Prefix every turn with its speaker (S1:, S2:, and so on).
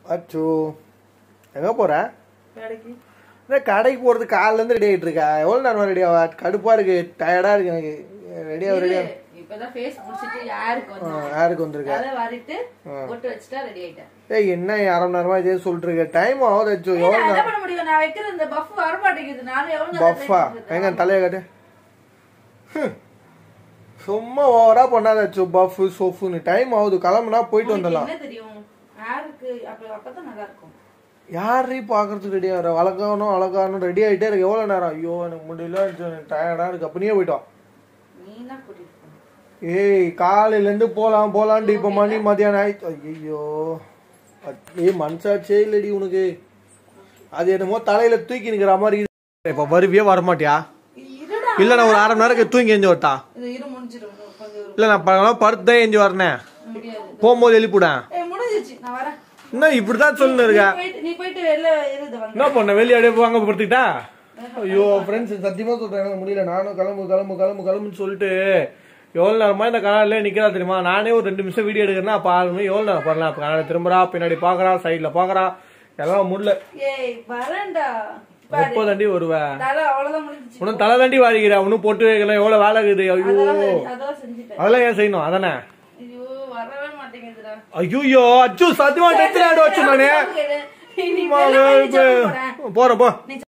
S1: அச்சோ எங்க போற
S2: கடைக்கு
S1: என்ன கடைக்கு போறது காலைல இருந்து ரெடி ஆயிட்டு இருக்கா எவ்வளவு நேரம் ரெடி ஆவா கடுப்பா இருக்கு டயர்டா இருக்கு எனக்கு ரெடியா ரெடியா
S2: இரு, இப்பதான் ஃபேஸ் முடிச்சிட்டு யாருக்கு வந்து
S1: யாருக்கு வந்திருக்க
S2: அதை வாரிட்டு பொட்டு வச்சுட்டா ரெடி ஆயிட்டேன்
S1: ஏய் என்ன அரை மணி நேரமா இதே சொல்லிட்டு இருக்க டைம் ஆகுது அச்சோ
S2: ஏய்,
S1: எவ்வளவு
S2: நான் என்ன பண்ண முடியும் நான் வைக்கிற இந்த பஃப் வர மாட்டேங்குது நானும் எவ்வளவு நேரம்
S1: பஃபா
S2: try பண்ணிட்டு
S1: எங்க
S2: இருக்கேன்.
S1: தலையை காட்டு ஹம். சும்மா ஓவரா பண்ணாத அச்சோ பஃப் சோஃபுன்னு டைம் ஆகுது கிளம்புனா போயிட்டு
S2: உனக்கு
S1: வந்துடலாம்
S2: என்ன தெரியும் யாருக்கு அப்ப அப்பதான் நல்லா இருக்கும்
S1: யாரையும் பாக்குறதுக்கு ரெடியா வர அழகானும் அழகானும் ரெடி ஆயிட்டே இருக்கு எவ்வளவு நேரம் ஐயோ எனக்கு முடியல எனக்கு டயர்டா இருக்கு அப்படியே போயிட்டோம்
S2: நீ தான் கூட்டிட்டு போகணும்.
S1: ஏய் காலையில இருந்து போலாம் போலான்ட்டு இப்ப மணி மதியானம் ஆயிடுச்சு ஐயோ ஏய் மனசாச்சே இல்லடி உனக்கு அது என்னமோ தலையில தூக்கி நிக்கிற மாதிரி இருக்கு. இப்ப வருவியே வரமாட்டியா
S2: இருடா
S1: இல்ல நான் ஒரு அரை மணி நேரம் தூங்கி எஞ்சி வரட்டா
S2: இது இரு முடிஞ்சிடும் கொஞ்சம் ஒரு-
S1: இல்ல நான் ப- படுத்துதான் எஞ்சி வரனேன்
S2: முடியாது
S1: போகும்போது எழுப்பிவிடேன்
S2: ஏய் முடிஞ்சிச்சு நான் வரேன்
S1: என்ன இப்படிதான் சொல்லுன்னு இருக்க
S2: நீ போயிட்டு நீ போயிட்டு வெளில இருந்து வந்து
S1: என்ன பண்ண வெளியே அப்படியே போய் அங்க படுத்துக்கிட்டா ஐயோ ஃப்ரெண்ட்ஸ் சத்தியமா சொல்றேன் எனக்கு முடியல நானும் கிளம்பு கிளம்பு கிளம்பு கிளம்புன்னு சொல்லிட்டு எவ்வளவு நேரமா இந்த கனால நிக்கிறா தெரியுமா நானே ஒரு ரெண்டு நிமிஷம் வீடியோ எடுக்கிறேன்னா அப்ப ஆறு மணி எவ்வளவு நேரம் பண்ணலாம் இப்ப கனால திரும்புறா பின்னாடி பாக்குறா சைட்ல பாக்குறா எல்லாம் முடியல
S2: ஏய் வரேன்டா
S1: எப்போ தாண்டி வருவேன்
S2: தலை அவ்வளவுதான் முடிஞ்சிச்சு
S1: உன்னும் தலை தாண்டி வாடிக்கிற ஒன்னும் போட்டு வைக்கல எவ்வளவு வேலை இருக்குது ஐயோ
S2: அதெல்லாம் செஞ்சு- அதெல்லாம் செஞ்சுட்டேன்
S1: அதெல்லாம் ஏன் செய்யணும் அதானே
S2: ஐயோ வரவே மாட்டேங்குதுடா
S1: ஐயோ அச்சு சத்தியமா டென்ஷன் ஆயிடு வச்சு நானு
S2: நீ வெளில போய் ஜம்ப் போறேன்
S1: போறேன் போ